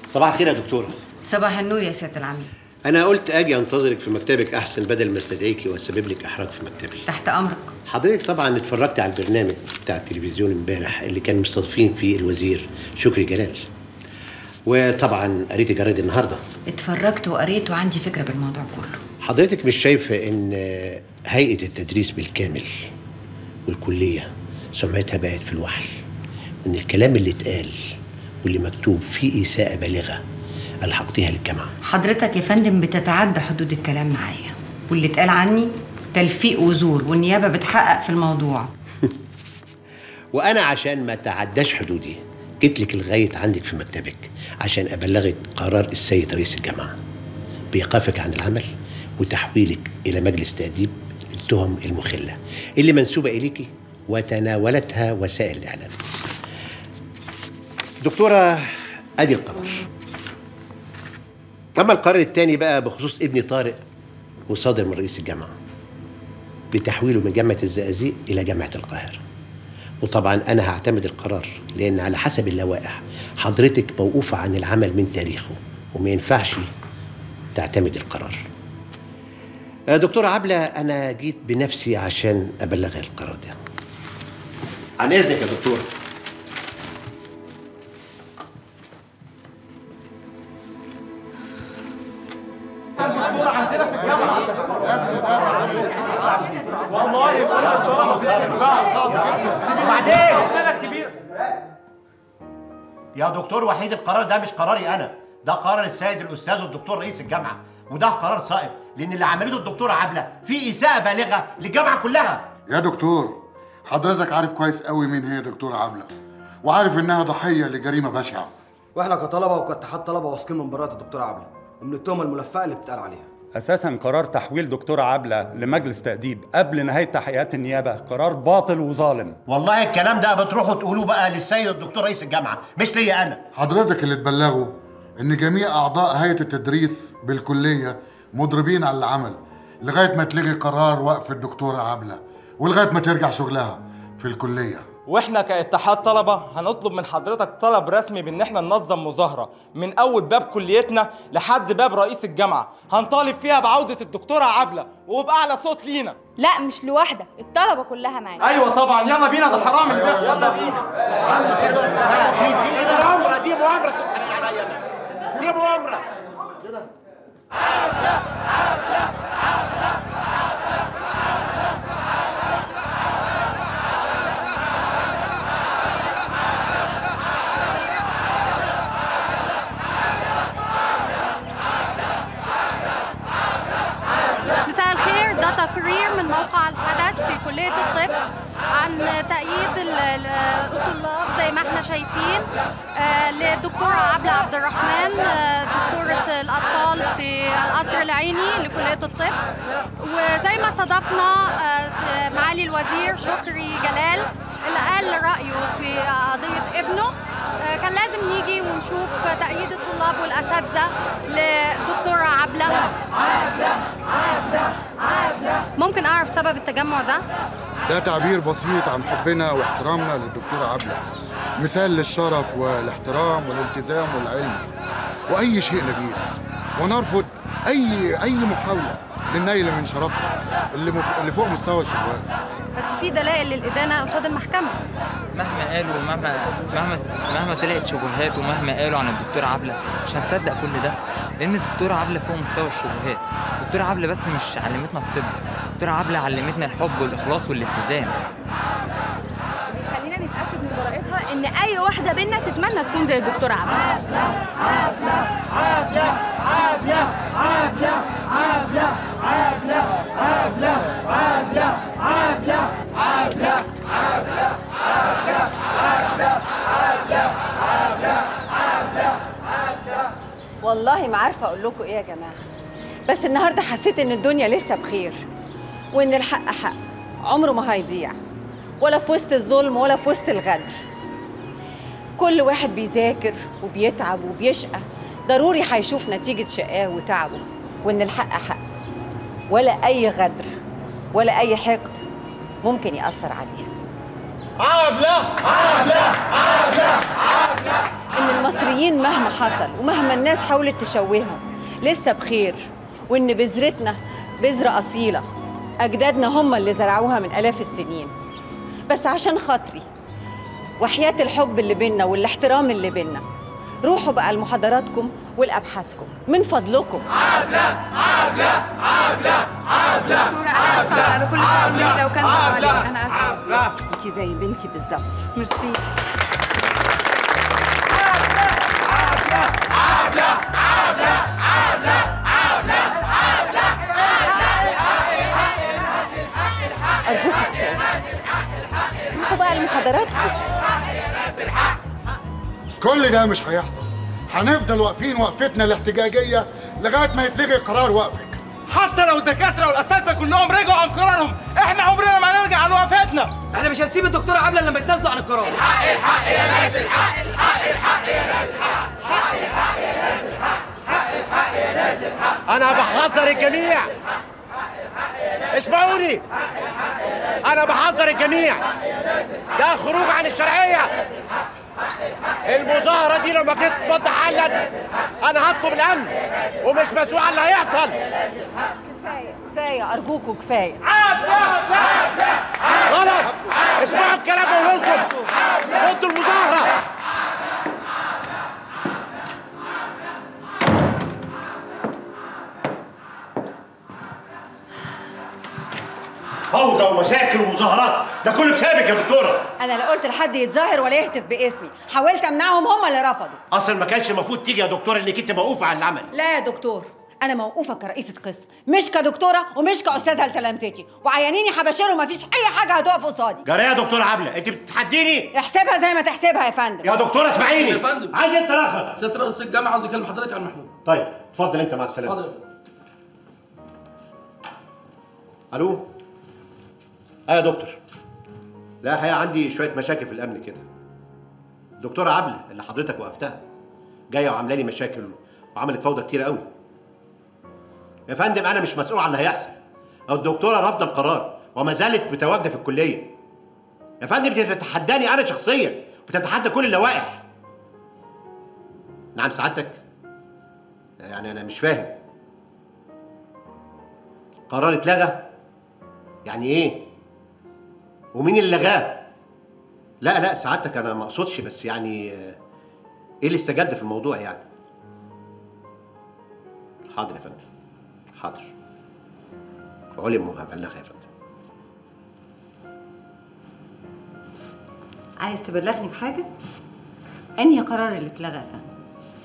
صباح الخير يا دكتورة صباح النور يا سيادة العميد أنا قلت أجي أنتظرك في مكتبك أحسن بدل ما استدعيكي وأسبب لك إحراج في مكتبي تحت أمرك حضرتك طبعا اتفرجت على البرنامج بتاع التلفزيون امبارح اللي كان مستضيفين فيه الوزير شكري جلال وطبعا قريت جريد النهارده اتفرجت وقريت وعندي فكرة بالموضوع كله حضرتك مش شايفة إن هيئة التدريس بالكامل والكلية سمعتها بقت في الوحل وإن الكلام اللي اتقال واللي مكتوب فيه إساءة بالغة ألحقتيها للجامعة حضرتك يا فندم بتتعدى حدود الكلام معايا واللي اتقال عني تلفيق وزور والنيابة بتحقق في الموضوع وأنا عشان ما تعداش حدودي جيت لك لغاية عندك في مكتبك عشان أبلغك قرار السيد رئيس الجامعة بإيقافك عن العمل وتحويلك إلى مجلس تأديب للتهم المخلة اللي منسوبة إليكي وتناولتها وسائل الإعلام دكتورة أدي القرار أما القرار الثاني بقى بخصوص ابني طارق وصادر من رئيس الجامعة بتحويله من جامعة الزقازيق إلى جامعة القاهرة وطبعا أنا هعتمد القرار لأن على حسب اللوائح حضرتك موقوفة عن العمل من تاريخه وما ينفعش تعتمد القرار آه، دكتورة عبلة أنا جيت بنفسي عشان أبلغها القرار ده عن إذنك يا دكتورة وبعدين يا دكتور وحيد القرار ده مش قراري انا ده قرار السيد الاستاذ والدكتور رئيس الجامعه وده قرار صائب لان اللي عملته الدكتوره عبله فيه اساءه بالغه للجامعه كلها يا دكتور حضرتك عارف كويس قوي مين هي دكتورة عبلة وعارف انها ضحية لجريمة بشعة واحنا كطلبه وكاتحاد طلبه واثقين من براءه الدكتوره عبله ومن التهمه الملفقه اللي بتقال عليها اساسا قرار تحويل دكتوره عبله لمجلس تاديب قبل نهايه تحقيقات النيابه قرار باطل وظالم والله الكلام ده بتروحوا تقولوه بقى للسيد الدكتور رئيس الجامعه مش ليا انا حضرتك اللي تبلغوا ان جميع اعضاء هيئة التدريس بالكلية مضربين على العمل لغاية ما تلغي قرار وقف الدكتورة عبلة ولغاية ما ترجع شغلها في الكلية واحنا كاتحاد طلبه هنطلب من حضرتك طلب رسمي بان احنا ننظم مظاهره من اول باب كليتنا لحد باب رئيس الجامعه هنطالب فيها بعوده الدكتوره عبله وباعلى صوت لينا لا مش لوحدك الطلبه كلها معانا ايوه طبعا يلا بينا ده حرام يلا بينا دي دي مؤامره دي مؤامره تتحرق عليا انا دي مؤامره مساء الخير ده تقرير من موقع الحدث في كلية الطب عن تأييد ال- ال- الطلاب زي ما احنا شايفين آه، للدكتورة عبلة عبد الرحمن آه، دكتورة الأطفال في القصر العيني لكلية الطب وزي ما استضفنا آه، س- معالي الوزير شكري جلال اللي قال رأيه في قضية ابنه آه، كان لازم نيجي ونشوف تأييد الطلاب والأساتذة لدكتورة عبلة ممكن أعرف سبب التجمع ده؟ ده تعبير بسيط عن حبنا واحترامنا للدكتورة عبلة مثال للشرف والاحترام والالتزام والعلم وأي شيء نبيل ونرفض أي أي محاولة للنيل من شرفها اللي, مف... اللي فوق مستوى الشهوات بس في دلائل للإدانة قصاد المحكمة مهما قالوا ومهما مهما مهما طلعت شبهات ومهما قالوا عن الدكتوره عبله مش هنصدق كل ده لان الدكتوره عبله فوق مستوى الشبهات الدكتوره عبله بس مش علمتنا الطب الدكتوره عبله علمتنا الحب والاخلاص والالتزام خلينا نتأكد من براءتها إن أي واحدة بينا تتمنى تكون زي الدكتورة عبلة والله ما عارفه اقول لكم ايه يا جماعه بس النهارده حسيت ان الدنيا لسه بخير وان الحق حق عمره ما هيضيع ولا في وسط الظلم ولا في وسط الغدر كل واحد بيذاكر وبيتعب وبيشقى ضروري هيشوف نتيجة شقاه وتعبه وإن الحق حق ولا أي غدر ولا أي حقد ممكن يأثر عليه عبله عبله عبله عبله ان المصريين مهما حصل ومهما الناس حاولت تشوههم لسه بخير وان بذرتنا بذرة أصيلة أجدادنا هم اللي زرعوها من آلاف السنين بس عشان خاطري وحياة الحب اللي بينا والاحترام اللي بينا روحوا بقى لمحاضراتكم ولأبحاثكم من فضلكم دكتورة أنا آسفة على كل سؤال مني لو كان صعب عليك أنا آسفة انت زي بنتي بالظبط ميرسي أرجوكم كفاية روحوا بقى لمحاضراتكم كل ده مش هيحصل هنفضل واقفين وقفتنا الاحتجاجيه لغايه ما يتلغي قرار وقفك حتى لو الدكاتره والاساتذه كلهم رجعوا عن قرارهم احنا عمرنا ما نرجع عن وقفتنا احنا مش هنسيب الدكتورة عبلة لما يتنازلوا عن القرار انا بحذر الجميع اسمعوني انا بحذر الجميع ده خروج عن الشرعيه المظاهره دي لما جيت تفتح علك انا هطلب الامن ومش مسؤول عن اللي هيحصل كفاية كفاية أرجوكم كفاية غلط اسمعوا الكلام بقوله لكم فضوا المظاهره فوضى ومشاكل ومظاهرات ده كله بسببك يا دكتوره أنا لا قلت لحد يتظاهر ولا يهتف باسمي حاولت أمنعهم هم اللي رفضوا اصلا ما كانش المفروض تيجي يا دكتوره انك انت موقوفه عن العمل لا يا دكتور أنا موقوفة كرئيسة قسم مش كدكتورة ومش كأستاذة لتلامذتي وعيانيني حبشير ومفيش أي حاجة هتقف قصادي جرى يا دكتوره عبله انت بتتحديني احسبها زي ما تحسبها يا فندم يا دكتوره اسمعيني يا فندم. عايز انت رخص سيادة رئيس الجامعة عاوز يكلم حضرتك عن محمود طيب اتفضل انت مع السلامه حاضر يا فندم الو اه يا دكتور لا الحقيقه عندي شويه مشاكل في الامن كده دكتوره عبله اللي حضرتك وقفتها جايه وعامله لي مشاكل وعملت فوضى كتير قوي يا فندم انا مش مسؤول عن اللي هيحصل الدكتوره رافضه القرار وما زالت متواجده في الكليه يا فندم دي بتتحداني انا شخصيا بتتحدى كل اللوائح نعم سعادتك يعني انا مش فاهم قرار اتلغى يعني ايه ومين اللي لغاه لا لا سعادتك انا ما اقصدش بس يعني آه، ايه اللي استجد في الموضوع يعني حاضر يا فندم حاضر علم وهبلغها يا فندم عايز تبلغني بحاجة؟ أنهي قرار اللي اتلغى يا فندم؟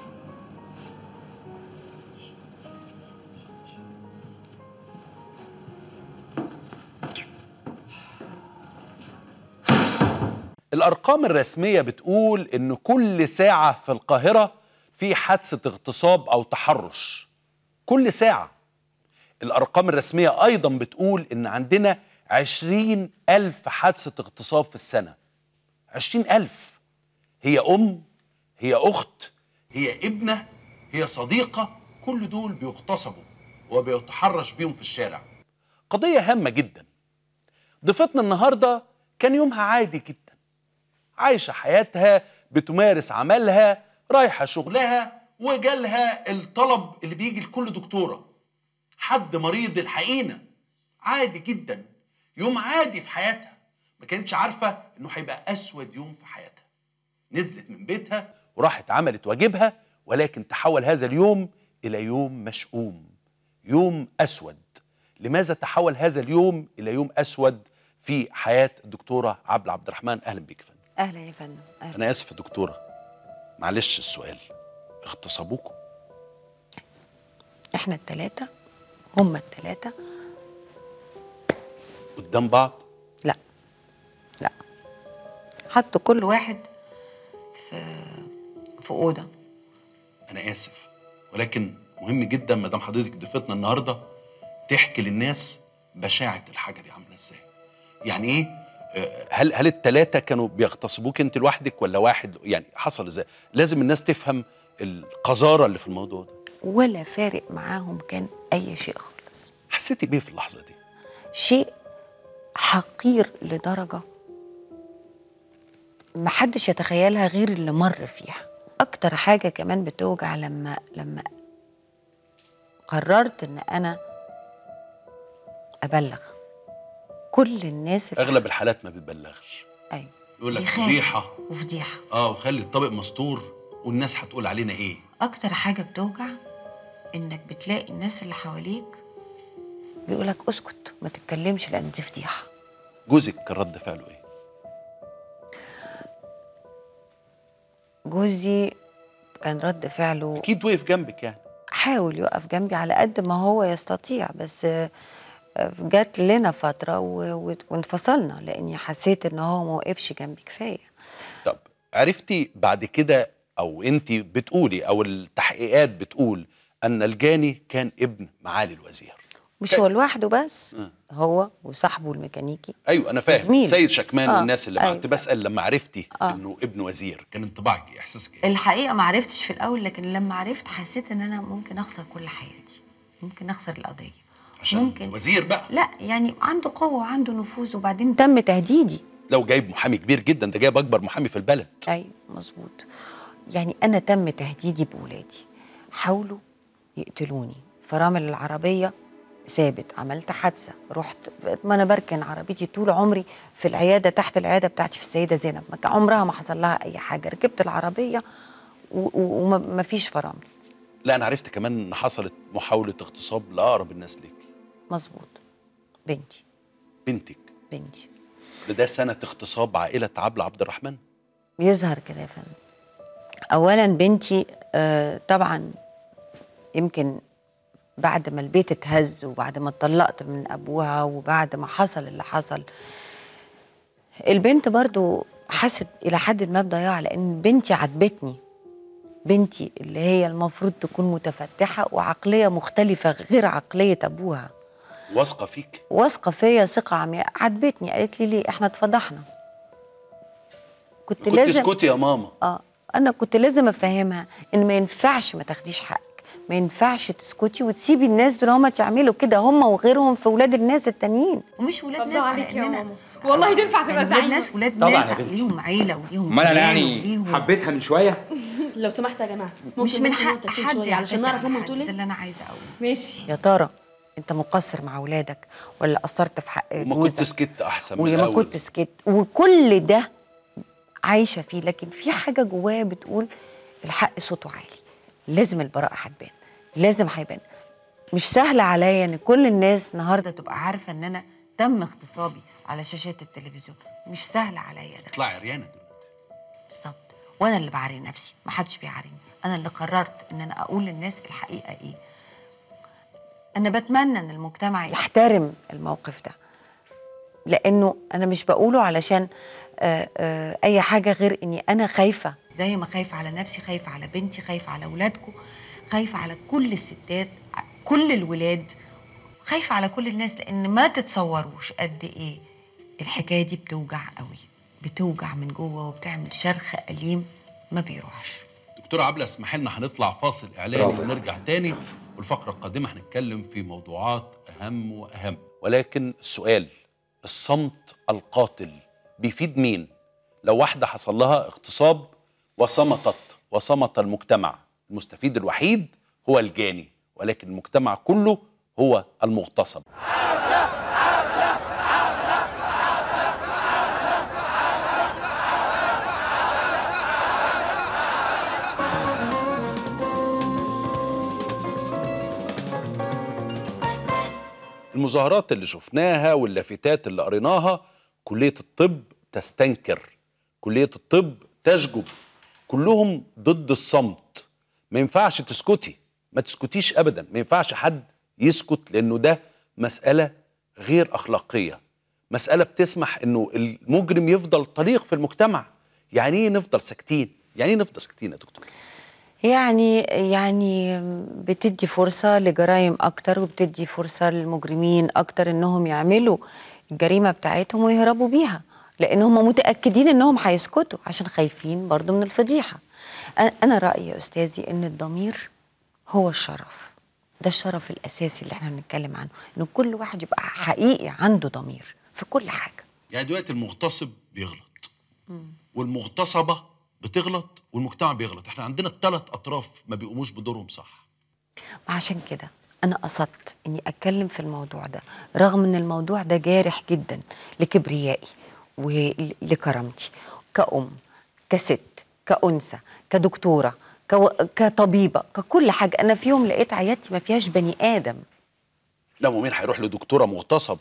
الأرقام الرسمية بتقول إن كل ساعة في القاهرة في حادثة اغتصاب أو تحرش كل ساعة الأرقام الرسمية أيضا بتقول إن عندنا عشرين ألف حادثة اغتصاب في السنة عشرين ألف هي أم هي أخت هي ابنة هي صديقة كل دول بيغتصبوا وبيتحرش بيهم في الشارع قضية هامة جدا ضيفتنا النهاردة كان يومها عادي جدا عايشة حياتها بتمارس عملها رايحة شغلها وجالها الطلب اللي بيجي لكل دكتورة حد مريض الحقينة عادي جدا يوم عادي في حياتها ما كانتش عارفة انه هيبقى اسود يوم في حياتها نزلت من بيتها وراحت عملت واجبها ولكن تحول هذا اليوم الى يوم مشؤوم يوم اسود لماذا تحول هذا اليوم الى يوم اسود في حياه الدكتوره عبله عبد الرحمن اهلا بك يا فندم أهلا يا فندم أهلا انا اسف يا دكتوره معلش السؤال اغتصبوكم إحنا التلاتة هما التلاتة قدام بعض لا لا حطوا كل واحد في في أوضة انا اسف ولكن مهم جدا ما دام حضرتك ضيفتنا النهارده تحكي للناس بشاعه الحاجه دي عامله ازاي يعني ايه آه، هل هل الثلاثه كانوا بيغتصبوك انت لوحدك ولا واحد يعني حصل ازاي لازم الناس تفهم القذاره اللي في الموضوع ده ولا فارق معاهم كان أي شيء خالص حسيتي بيه في اللحظه دي شيء حقير لدرجة محدش يتخيلها غير اللي مر فيها اكتر حاجه كمان بتوجع لما لما قررت ان انا ابلغ كل الناس اللي اغلب الحالات ما بتبلغش ايوه يقول لك بيخاف. فضيحه وفضيحه اه وخلي الطبق مستور والناس هتقول علينا ايه اكتر حاجه بتوجع انك بتلاقي الناس اللي حواليك بيقولك اسكت ما تتكلمش لان دي فضيحه جوزك كان رد فعله ايه جوزي كان رد فعله اكيد وقف جنبك يعني حاول يقف جنبي على قد ما هو يستطيع بس آه، آه، جات لنا فتره و- و- وانفصلنا لاني حسيت ان هو ما وقفش جنبي كفايه عرفتي بعد كده او انت بتقولي او التحقيقات بتقول ان الجاني كان ابن معالي الوزير مش هو لوحده بس آه. هو وصاحبه الميكانيكي ايوه انا فاهم زميل. سيد شكمان آه، والناس اللي معاه أيوة. كنت بسال لما عرفتي آه. انه ابن وزير كان انطباعك ايه احساسك ايه الحقيقه ما عرفتش في الاول لكن لما عرفت حسيت ان انا ممكن اخسر كل حياتي ممكن اخسر القضيه عشان ممكن وزير بقى لا يعني عنده قوه وعنده نفوذ وبعدين تم تهديدي لو جايب محامي كبير جدا ده جايب اكبر محامي في البلد ايوه مظبوط يعني انا تم تهديدي بولادي حاولوا يقتلوني فرامل العربيه ثابت عملت حادثه رحت ما انا بركن عربيتي طول عمري في العياده تحت العياده بتاعتي في السيده زينب ما كان عمرها ما حصل لها اي حاجه ركبت العربيه وما فيش فرامل لا انا عرفت كمان ان حصلت محاوله اغتصاب لاقرب الناس ليك مظبوط بنتي بنتك بنتي ده, ده سنه اغتصاب عائله عبله عبد الرحمن بيظهر كده يا فندم اولا بنتي آه طبعا يمكن بعد ما البيت اتهز وبعد ما اتطلقت من ابوها وبعد ما حصل اللي حصل البنت برضو حست الى حد ما بضياع لان بنتي عاتبتني بنتي اللي هي المفروض تكون متفتحه وعقليه مختلفه غير عقليه ابوها واثقه فيك واثقه فيا ثقه عمياء عاتبتني قالت لي ليه احنا اتفضحنا كنت, كنت لازم اسكتي يا ماما اه انا كنت لازم افهمها ان ما ينفعش ما تاخديش حقك ما ينفعش تسكتي وتسيبي الناس دول هم تعملوا كده هم وغيرهم في ولاد الناس التانيين ومش ولاد الله ناس على عليك يا إننا- ماما والله تنفع تبقى ولاد زعيمة ناس ولاد طبعاً ناس يا بنتي. ليهم عيله وليهم امال انا جيران يعني وليهم- حبيتها من شويه لو سمحت يا جماعه مش ممكن من بس حق نقطة حد شوية علشان يعتدي نعرف على هم حد، بتقول ده ايه اللي انا عايزه اقوله ماشي يا ترى انت مقصر مع اولادك ولا قصرت في حق وما جوزك كنت سكت احسن من وما الاول كنت سكت وكل ده عايشه فيه لكن في حاجه جوايا بتقول الحق صوته عالي لازم البراءه هتبان لازم هيبان مش سهل عليا ان كل الناس النهارده تبقى عارفه ان انا تم اغتصابي على شاشات التلفزيون مش سهل عليا ده اطلعي عريانه دلوقتي بالظبط وانا اللي بعري نفسي ما حدش بيعاريني انا اللي قررت ان انا اقول للناس الحقيقه ايه انا بتمنى ان المجتمع يحترم الموقف ده لانه انا مش بقوله علشان آه، آه، اي حاجه غير اني انا خايفه زي ما خايفه على نفسي خايفه على بنتي خايفه على اولادكم خايفه على كل الستات ع- كل الولاد خايفه على كل الناس لان ما تتصوروش قد ايه الحكايه دي بتوجع قوي بتوجع من جوه وبتعمل شرخ أليم ما بيروحش دكتوره عبله اسمح لنا هنطلع فاصل اعلاني برافو. ونرجع تاني والفقره القادمه هنتكلم في موضوعات اهم واهم ولكن السؤال الصمت القاتل بيفيد مين لو واحده حصل لها اغتصاب وصمتت وصمت المجتمع المستفيد الوحيد هو الجاني ولكن المجتمع كله هو المغتصب المظاهرات اللي شفناها واللافتات اللي قريناها كلية الطب تستنكر كلية الطب تشجب كلهم ضد الصمت ما ينفعش تسكتي ما تسكتيش ابدا ما ينفعش حد يسكت لانه ده مسألة غير اخلاقية مسألة بتسمح انه المجرم يفضل طليق في المجتمع يعني ايه نفضل ساكتين يعني ايه نفضل ساكتين يا دكتور يعني يعني بتدي فرصة لجرائم أكتر وبتدي فرصة للمجرمين أكتر إنهم يعملوا الجريمة بتاعتهم ويهربوا بيها لأن هم متأكدين إنهم هيسكتوا عشان خايفين برضو من الفضيحة أنا- أنا رأيي يا أستاذي إن الضمير هو الشرف ده الشرف الأساسي اللي احنا بنتكلم عنه إن كل واحد يبقى حقيقي عنده ضمير في كل حاجة يعني دلوقتي المغتصب بيغلط والمغتصبة بتغلط والمجتمع بيغلط احنا عندنا الثلاث اطراف ما بيقوموش بدورهم صح عشان كده أنا قصدت إني أتكلم في الموضوع ده رغم إن الموضوع ده جارح جدا لكبريائي ولكرامتي كأم كست كأنثى كدكتورة كو... كطبيبة ككل حاجة أنا في يوم لقيت عيادتي ما فيهاش بني آدم لا ومين هيروح لدكتوره مغتصبه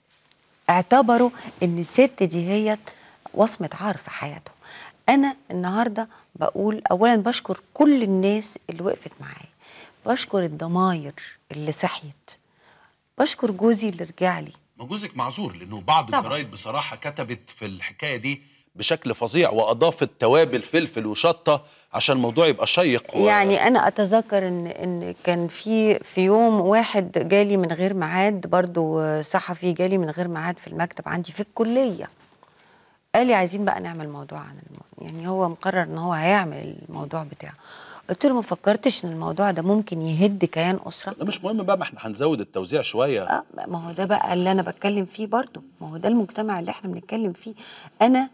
اعتبروا ان الست دي هي وصمة عار في حياتهم انا النهارده بقول اولا بشكر كل الناس اللي وقفت معايا بشكر الضماير اللي صحيت بشكر جوزي اللي رجع لي ما جوزك معذور لانه بعض طبعا. الجرايد بصراحه كتبت في الحكايه دي بشكل فظيع واضافت توابل فلفل وشطه عشان الموضوع يبقى شيق و... يعني انا اتذكر ان ان كان في في يوم واحد جالي من غير ميعاد برضو صحفي جالي من غير ميعاد في المكتب عندي في الكليه قال لي عايزين بقى نعمل موضوع عن الموضوع يعني هو مقرر ان هو هيعمل الموضوع بتاعه قلت له ما فكرتش ان الموضوع ده ممكن يهد كيان اسره لا مش مهم بقى ما احنا هنزود التوزيع شويه آه ما هو ده بقى اللي انا بتكلم فيه برضو ما هو ده المجتمع اللي احنا بنتكلم فيه انا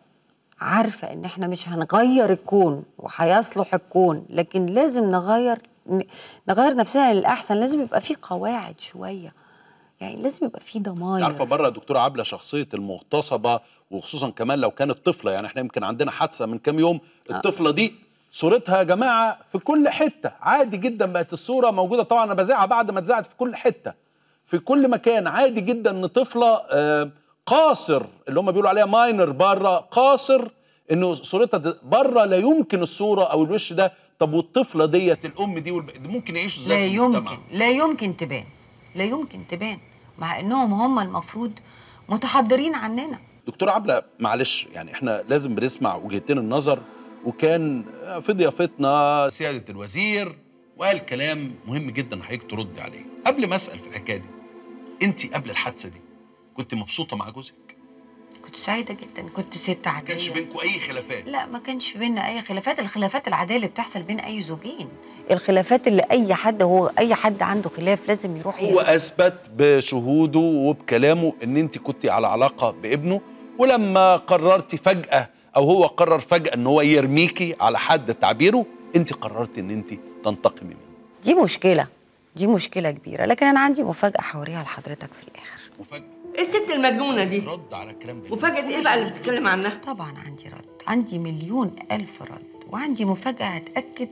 عارفه ان احنا مش هنغير الكون وهيصلح الكون لكن لازم نغير ن- نغير نفسنا للاحسن لازم يبقى في قواعد شويه يعني لازم يبقى في ضماير عارفه بره يا دكتوره عبله شخصيه المغتصبه وخصوصا كمان لو كانت طفله يعني احنا يمكن عندنا حادثه من كام يوم الطفله دي صورتها يا جماعه في كل حته عادي جدا بقت الصوره موجوده طبعا انا بذاعها بعد ما اتذاعت في كل حته في كل مكان عادي جدا ان طفله آه، قاصر اللي هم بيقولوا عليها ماينر بره قاصر انه صورتها د- بره لا يمكن الصوره او الوش ده طب والطفله ديت الام دي والب... ممكن يعيشوا ازاي لا في المجتمع؟ يمكن لا يمكن تبان لا يمكن تبان مع انهم هم المفروض متحضرين عننا دكتور عبله معلش يعني احنا لازم بنسمع وجهتين النظر وكان في ضيافتنا سياده الوزير وقال كلام مهم جدا حضرتك ترد عليه قبل ما اسال في الحكايه دي انت قبل الحادثه دي كنت مبسوطه مع جوزك كنت سعيده جدا كنت ست عاديه ما كانش بينكم اي خلافات لا ما كانش بينا اي خلافات الخلافات العاديه اللي بتحصل بين اي زوجين الخلافات اللي اي حد هو اي حد عنده خلاف لازم يروح هو اثبت بشهوده وبكلامه ان انت كنت على علاقه بابنه ولما قررتي فجاه او هو قرر فجاه ان هو يرميكي على حد تعبيره انت قررتي ان انت تنتقمي منه دي مشكله دي مشكله كبيره لكن انا عندي مفاجاه هوريها لحضرتك في الاخر ايه الست المجنونه دي رد على الكلام ده مفاجاه ايه بقى اللي بتتكلم عنها طبعا عندي رد عندي مليون الف رد وعندي مفاجاه هتاكد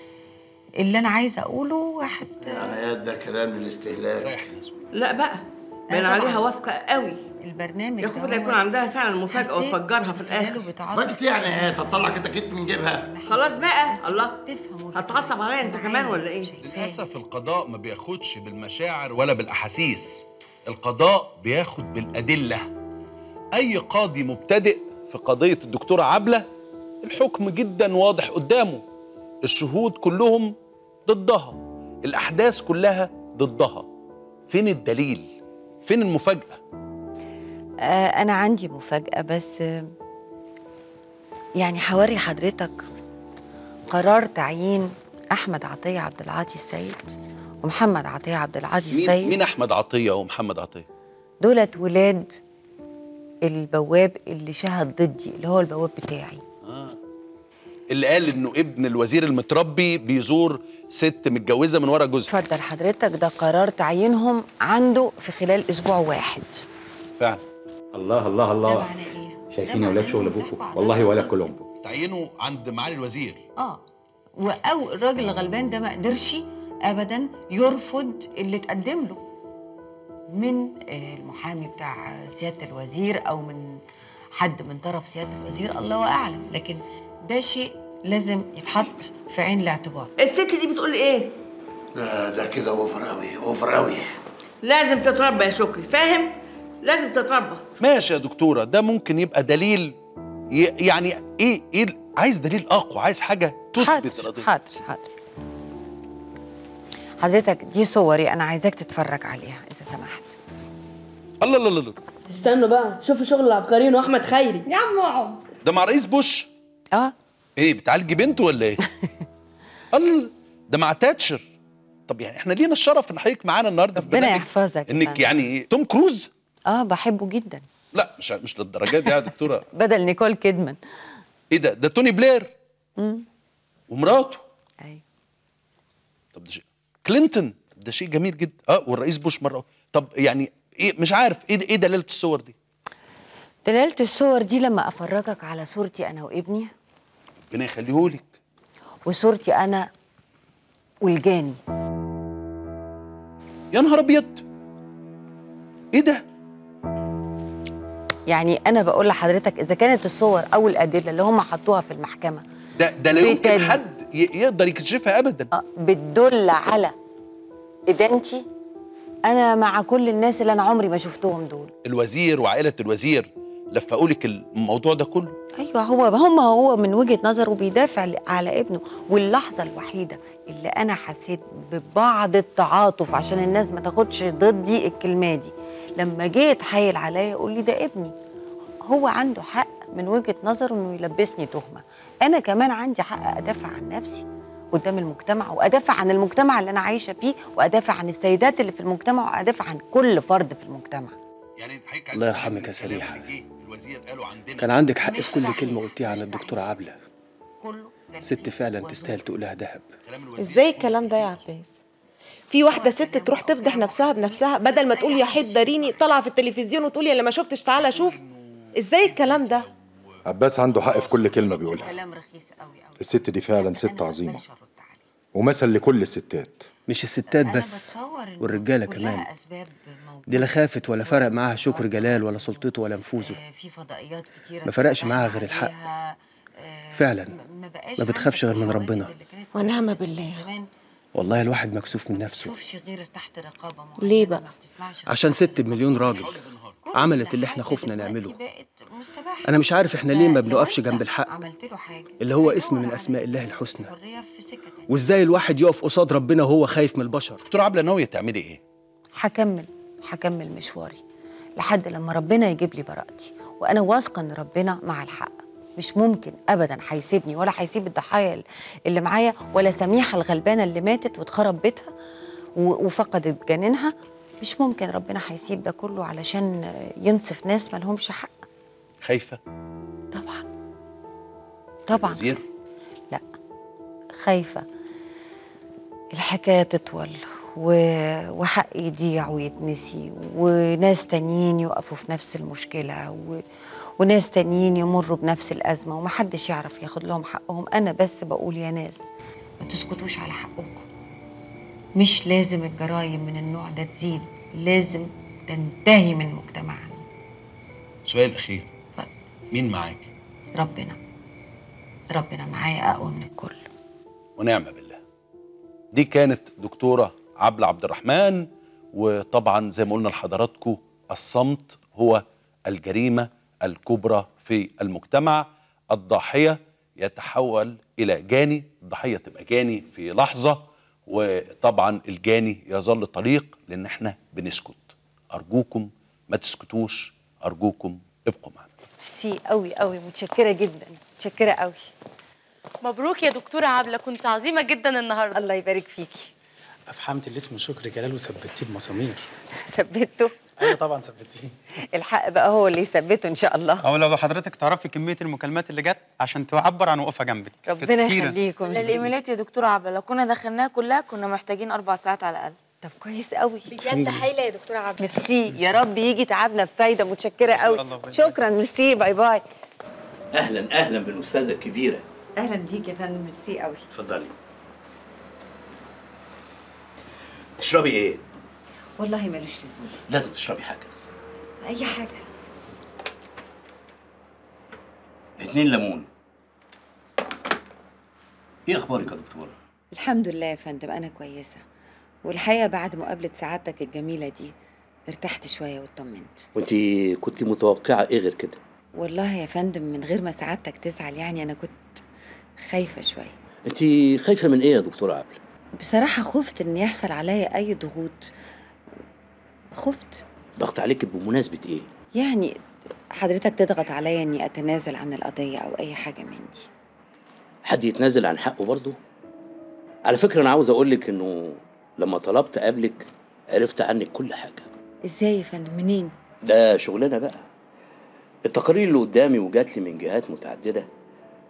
اللي انا عايزه اقوله واحد يعني ده كلام للاستهلاك لا بقى باين آه طبعاً. عليها واثقه قوي البرنامج يا ده خوف لا هو يكون عندها فعلا مفاجاه حسيت وتفجرها في الاخر فاجت يعني ايه تطلع كده كتف من جيبها خلاص بقى الله هتعصب عليا انت كمان ولا ايه للاسف القضاء ما بياخدش بالمشاعر ولا بالاحاسيس القضاء بياخد بالادله اي قاضي مبتدئ في قضيه الدكتوره عبله الحكم جدا واضح قدامه الشهود كلهم ضدها الاحداث كلها ضدها فين الدليل فين المفاجاه آه انا عندي مفاجاه بس آه يعني هوري حضرتك قرار تعيين احمد عطيه عبد العاطي السيد ومحمد عطيه عبد العاطي مين, السيد مين احمد عطيه ومحمد عطيه دولت ولاد البواب اللي شهد ضدي اللي هو البواب بتاعي اللي قال انه ابن الوزير المتربي بيزور ست متجوزه من ورا جوزها اتفضل حضرتك ده قرار تعيينهم عنده في خلال اسبوع واحد فعلا الله الله الله شايفين يا ولاد شغل ابوكم والله ولا كلهم تعيينه عند معالي الوزير اه او الراجل الغلبان ده ما قدرش ابدا يرفض اللي اتقدم له من آه، المحامي بتاع سياده الوزير او من حد من طرف سياده الوزير الله اعلم لكن ده شيء لازم يتحط في عين الاعتبار الست دي بتقول ايه لا ده كده اوفر قوي اوفر قوي لازم تتربى يا شكري فاهم لازم تتربى ماشي يا دكتوره ده ممكن يبقى دليل ي- يعني ايه ايه عايز دليل اقوى عايز حاجه تثبت القضيه حاضر حاضر حضرتك دي صوري انا عايزاك تتفرج عليها اذا سمحت الله الله الله استنوا بقى شوفوا شغل العبقريين واحمد خيري يا عم اقعد ده مع رئيس بوش اه ايه بتعالجي بنته ولا ايه الله ده مع تاتشر طب يعني احنا لينا الشرف ان حضرتك معانا النهارده في ربنا برنامج يحفظك انك يعني توم كروز اه بحبه جدا لا مش مش للدرجه دي يا دكتوره بدل نيكول كيدمان ايه ده ده توني بلير مم. ومراته أيوة. طب ده شيء كلينتون ده شيء جميل جدا اه والرئيس بوش مره طب يعني ايه مش عارف ايه ايه دلاله الصور دي دلالة الصور دي لما أفرجك على صورتي أنا وابني ربنا يخليهولك وصورتي أنا والجاني يا نهار ابيض ايه ده يعني أنا بقول لحضرتك إذا كانت الصور أو الأدلة اللي هم حطوها في المحكمة ده ده لا يمكن بتد- حد ي- يقدر يكتشفها ابدا بتدل على إدانتي أنا مع كل الناس اللي أنا عمري ما شفتهم دول الوزير وعائله الوزير لفقوا لك الموضوع ده كله ايوه هو هم هو من وجهه نظره بيدافع ل- على ابنه واللحظه الوحيده اللي انا حسيت ببعض التعاطف عشان الناس ما تاخدش ضدي الكلمه دي لما جه يتحايل عليا يقول لي ده ابني هو عنده حق من وجهه نظره انه يلبسني تهمه انا كمان عندي حق ادافع عن نفسي قدام المجتمع وادافع عن المجتمع اللي انا عايشه فيه وادافع عن السيدات اللي في المجتمع وادافع عن كل فرد في المجتمع الله يرحمك يا سريحة كان عندك حق في كل كلمة قلتيها عن الدكتورة عبلة ست فعلا تستاهل تقولها دهب ازاي الكلام ده يا عباس في واحده ست تروح تفضح نفسها بنفسها بدل ما تقول يا حيط داريني طالعه في التلفزيون وتقول يا اللي ما شفتش تعالى شوف ازاي الكلام ده عباس عنده حق في كل كلمة بيقولها الست دي فعلا ست عظيمة ومثل لكل الستات مش الستات بس والرجالة كمان دي لا خافت ولا فرق معاها شكر جلال ولا سلطته ولا نفوذه في فضائيات كتيره ما فرقش معاها غير الحق فعلا ما بتخافش غير من ربنا ونعم بالله والله الواحد مكسوف من نفسه شوفش غير تحت رقابه ليه بقى عشان ست بمليون راجل عملت اللي احنا خفنا نعمله انا مش عارف احنا ليه ما بنقفش جنب الحق اللي هو اسم من اسماء الله الحسنى وازاي الواحد يقف قصاد ربنا وهو خايف من البشر دكتور عبله ناويه تعملي ايه هكمل هكمل مشواري لحد لما ربنا يجيب لي براءتي وانا واثقه ان ربنا مع الحق مش ممكن ابدا هيسيبني ولا هيسيب الضحايا اللي معايا ولا سميحه الغلبانه اللي ماتت واتخرب بيتها و- وفقدت جنينها مش ممكن ربنا هيسيب ده كله علشان ينصف ناس مالهمش حق خايفه طبعا وزير لا خايفة الحكاية تطول و... وحق يضيع ويتنسي وناس تانيين يقفوا في نفس المشكلة و... وناس تانيين يمروا بنفس الأزمة ومحدش يعرف ياخد لهم حقهم أنا بس بقول يا ناس ما تسكتوش على حقكم مش لازم الجرايم من النوع ده تزيد لازم تنتهي من مجتمعنا سؤال اخير مين معاك ربنا ربنا معايا أقوى من الكل ونعم بالله دي كانت دكتورة عبلة عبد الرحمن وطبعا زي ما قلنا لحضراتكم الصمت هو الجريمة الكبرى في المجتمع الضاحية يتحول إلى جاني الضحية تبقى جاني في لحظة وطبعا الجاني يظل طليق لأن احنا بنسكت أرجوكم ما تسكتوش أرجوكم ابقوا معنا ميرسي قوي قوي متشكرة جدا متشكرة قوي مبروك يا دكتوره عبله كنت عظيمه جدا النهارده الله يبارك فيكي افحمت اللي اسمه شكري جلال وثبتيه بمسامير ثبته ايوه طبعا ثبتيه الحق بقى هو اللي يثبته ان شاء الله او لو حضرتك تعرفي كميه المكالمات اللي جت عشان تعبر عن وقوفها جنبك كانت ربنا كتيرة. يخليكم الايميلات يا دكتوره عبله لو كنا دخلناها كلها كنا محتاجين اربع ساعات على الاقل طب كويس قوي بجد هايله يا دكتوره عبله ميرسي يا رب يجي تعبنا بفايده متشكره قوي شكرا ميرسي باي باي اهلا اهلا بالاستاذه الكبيره اهلا بيك يا فندم ميرسي قوي اتفضلي تشربي ايه والله ملوش لزوم لازم تشربي حاجه اي حاجه اتنين ليمون ايه اخبارك يا دكتوره الحمد لله يا فندم انا كويسه والحقيقه بعد مقابله سعادتك الجميله دي ارتحت شويه واطمنت وانت كنت متوقعه ايه غير كده والله يا فندم من غير ما سعادتك تزعل يعني انا كنت خايفه شويه انت خايفه من ايه يا دكتوره عبله بصراحه خفت ان يحصل عليا اي ضغوط خفت ضغط عليك بمناسبه ايه يعني حضرتك تضغط عليا اني اتنازل عن القضيه او اي حاجه من دي حد يتنازل عن حقه برضه على فكره انا عاوز اقول لك انه لما طلبت قبلك عرفت عنك كل حاجه ازاي يا فندم منين ده شغلنا بقى التقارير اللي قدامي وجات لي من جهات متعدده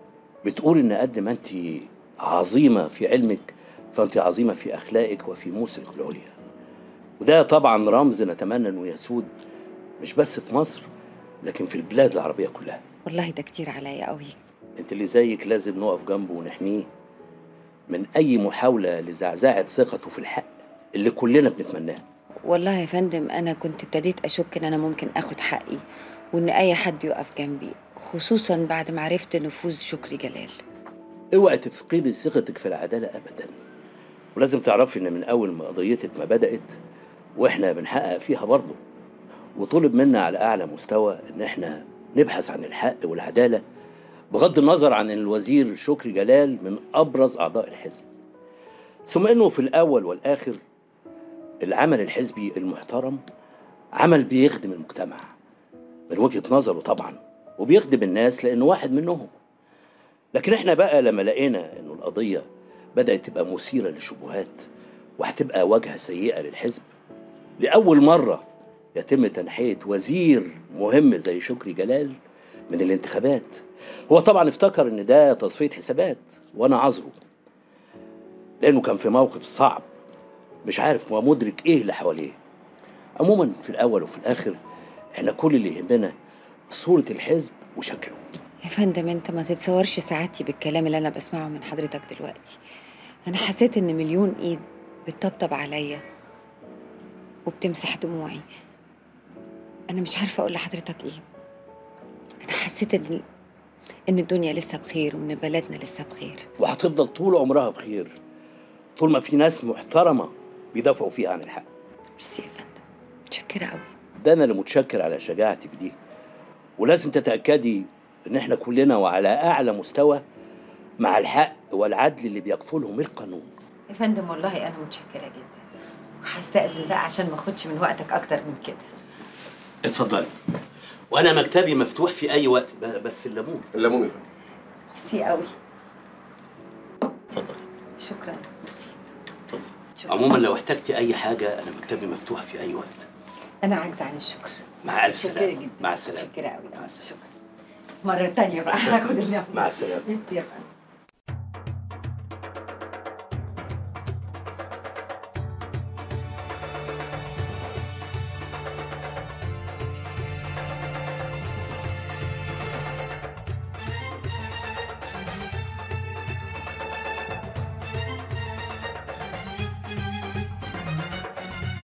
بتقول ان قد ما انت عظيمه في علمك فانت عظيمه في اخلاقك وفي موسمك العليا وده طبعا رمز نتمنى انه يسود مش بس في مصر لكن في البلاد العربيه كلها والله ده كتير عليا قوي انت اللي زيك لازم نقف جنبه ونحميه من اي محاوله لزعزعه ثقته في الحق اللي كلنا بنتمناه والله يا فندم انا كنت ابتديت اشك ان انا ممكن اخد حقي وان اي حد يقف جنبي خصوصا بعد ما عرفت نفوذ شكري جلال اوعي تفقدي ثقتك في العداله ابدا ولازم تعرفي ان من اول ما قضيتك ما بدات واحنا بنحقق فيها برضه وطلب منا على اعلى مستوى ان احنا نبحث عن الحق والعداله بغض النظر عن ان الوزير شكري جلال من ابرز اعضاء الحزب ثم انه في الاول والاخر العمل الحزبي المحترم عمل بيخدم المجتمع من وجهه نظره طبعا وبيخدم الناس لانه واحد منهم لكن احنا بقى لما لقينا انه القضيه بدات تبقى مثيره للشبهات وهتبقى واجهه سيئه للحزب لاول مره يتم تنحيه وزير مهم زي شكري جلال من الانتخابات هو طبعا افتكر ان ده تصفيه حسابات وانا عذره لانه كان في موقف صعب مش عارف ومدرك ايه اللي حواليه عموما في الاول وفي الاخر احنا كل اللي يهمنا صوره الحزب وشكله يا فندم انت ما تتصورش سعادتي بالكلام اللي انا بسمعه من حضرتك دلوقتي انا حسيت ان مليون ايد بتطبطب عليا وبتمسح دموعي انا مش عارفه اقول لحضرتك ايه انا حسيت ان ان الدنيا لسه بخير وان بلدنا لسه بخير وهتفضل طول عمرها بخير طول ما في ناس محترمه بيدافعوا فيها عن الحق ميرسي يا فندم متشكره قوي ده انا اللي متشكر على شجاعتك دي ولازم تتاكدي ان احنا كلنا وعلى اعلى مستوى مع الحق والعدل اللي بيكفلهم القانون يا فندم والله انا متشكره جدا وهستأذن بقى عشان ما اخدش من وقتك اكتر من كده اتفضلي وانا مكتبي مفتوح في اي وقت ب- بس الليمون الليمون ميرسي قوي اتفضل شكرا عموما لو احتجتي اي حاجه انا مكتبي مفتوح في اي وقت انا عاجزه عن الشكر مع الف متشكرة سلامه جدا مع السلامه متشكره قوي شكرا مرة تانية بقى هاخد اللي مع السلامه ميرسي يا فندم